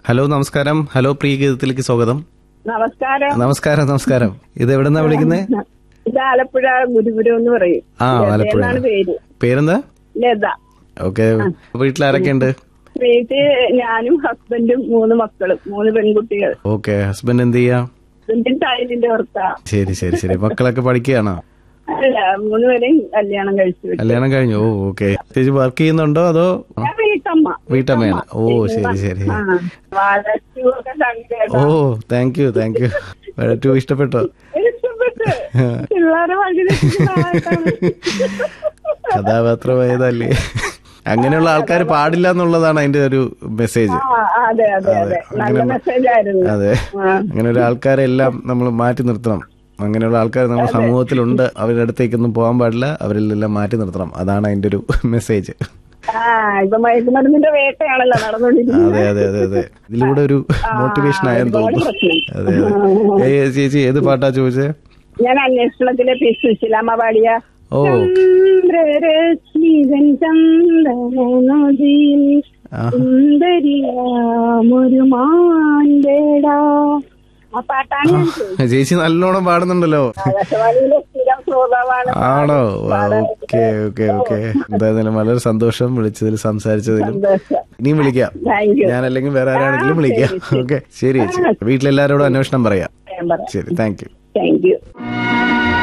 Hello നമസ്കാരം hello പ്രിയ ഗീതത്തിലേക്ക് സ്വാഗതം നമസ്കാരം നമസ്കാരം നമസ്കാരം ഇത് എവിടെന്നാ വിളിക്കുന്നേ ഇത് ആലപ്പുഴ ഗുരുപുരം എന്ന് പറയും ആ ലത ആലപ്പുഴ എന്നാണ് പേര് പേരെന്താ ലത ഓക്കെ വീട്ടിൽ ആരൊക്കെ ഉണ്ട് വീട്ടിൽ ഞാനും ഹസ്ബൻഡും മൂന്ന് മക്കളും മൂന്ന് പെൺകുട്ടികൾ ഓക്കെ ഹസ്ബൻഡ് എന്ത് ചെയ്യാ ഹസ്ബൻഡും ടൈലിന്റെ ഓർത്താ ശരി ശരി ശരി മക്കളൊക്കെ പഠിക്കുകയാണോ അല്ല മൂന്നുപേരെയും കല്യാണം കഴിച്ചു വിട്ടു. കല്യാണം കഴിഞ്ഞു ഓ ഓക്കെ ചേച്ചി വർക്ക് ചെയ്യുന്നുണ്ടോ അതോ ഞാൻ വീട്ടമ്മ വീട്ടമ്മയാണ് ഓ ശരി ശരി ആ വാഴച്ചു ഒക്കെ കണ്ടു oh thank you thank you too ഇഷ്ടപ്പെട്ടോ ഇഷ്ടപ്പെട്ട് പിള്ളേരെ വഴി തെറ്റിക്കുന്നതായിട്ടാണ്. കഥാപാത്രമായതല്ലേ അങ്ങനെയുള്ള ആൾക്കാർ പാടില്ല എന്നുള്ളതാണ് അതിന്റെ ഒരു മെസ്സേജ് ആ അതെ അതെ അതെ നല്ല മെസ്സേജ് ആയിരുന്നു അതെ ആ. അങ്ങനെ ഒരു ആൾക്കാരെല്ലാം നമ്മൾ മാറ്റി നിർത്തണം അങ്ങനെയുള്ള ആൾക്കാർ നമ്മുടെ സമൂഹത്തിലുണ്ട് അവരുടെ അടുത്തേക്കൊന്നും പോകാൻ പാടില്ല അവരിലെല്ലാം മാറ്റി നിർത്തണം അതാണ് അതിന്റെ ഒരു മെസ്സേജ് ആ ഇപ്പൊ മയക്കുമരുന്നിന്റെ വേട്ടയാണല്ലോ നടന്നുകൊണ്ടിരിക്കുന്നത് അതെ അതെ അതെ അതെ ഇതിലൂടെ ഒരു മോട്ടിവേഷൻ ആയെന്ന് തോന്നുന്നു അതെ അതെ ഏ ചേച്ചി ഏത് പാട്ടാ ചോദിച്ചേ ഞാൻ അന്വേഷണത്തിലെ പി സുശീലാമ്മ പാടിയ ഓ ചന്ദ്രരശ്മിതൻ ചന്ദനനദിയിൽ ആ സുന്ദരിയാമൊരു മാൻപേടാ ആ പാട്ടാണ് ഞാൻ ചോദിച്ചത്. ചേച്ചി നല്ലോണം പാടുന്നുണ്ടല്ലോ ആകാശവാണിയിലെ സ്ഥിരം ശ്രോതാവാണ് ആണോ ഓക്കെ ഓക്കെ ഓക്കെ എന്തായാലും വളരെ സന്തോഷം വിളിച്ചതിൽ സംസാരിച്ചതിലും സന്തോഷം ഇനിയും വിളിക്കാം താങ്ക് യു ഞാനല്ലെങ്കിൽ വേറെ ആരാണെങ്കിലും ആ, വിളിക്കാം ശരി, ശരി. ഓക്കെ ശരി ചേച്ചി വീട്ടിലെല്ലാരോടും അന്വേഷണം പറയാം ഞാൻ പറയാം ശരി താങ്ക് യു താങ്ക് യു